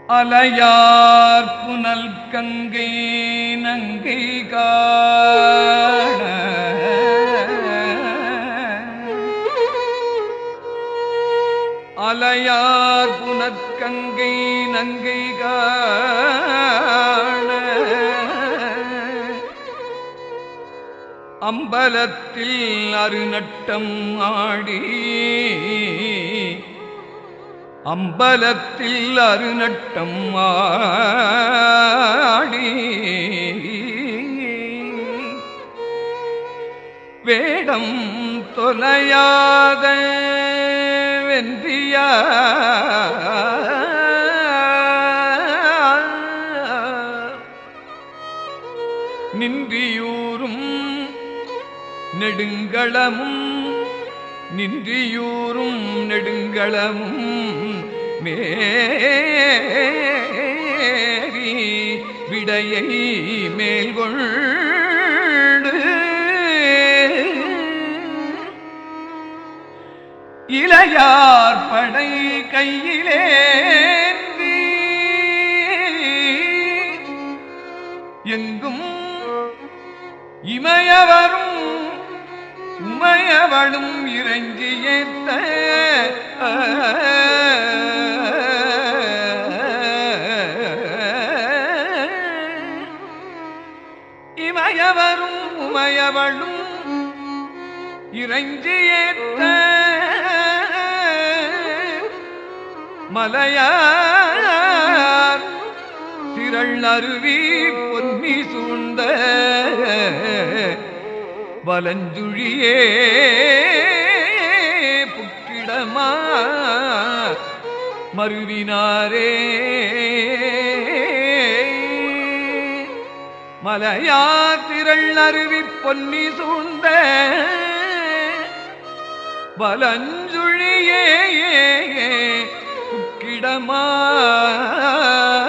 அலையார் புனல் கங்கை நங்கை காண அலையார் புனற்கங்கை நங்கை காண அம்பலத்தில் அருநட்டம் ஆடி அம்பலத்தில் அருநட்டம் ஆடி வேடம் தொலையாத வென்றியா நின்றியூரும் நெடுங்களமும் நின்றியூரும் நெடுங்களமும் மேரி விடையை மேல்கொண்டு இளையார் படை கையிலேந்தி எங்கும் இமயவரும் உமையவளும் இறங்கி ஏத்த இமயவரும் உமையவளும் இறங்கி ஏத்த மலையார் திரள் அருவி பொன்னி சூழ்ந்த வலஞ்சுழியே புக்கிடமா மருவினாரே மலையார் திரள் அருவி பொன்னி சூழ்ந்த வலஞ்சுழியே புக்கிடமா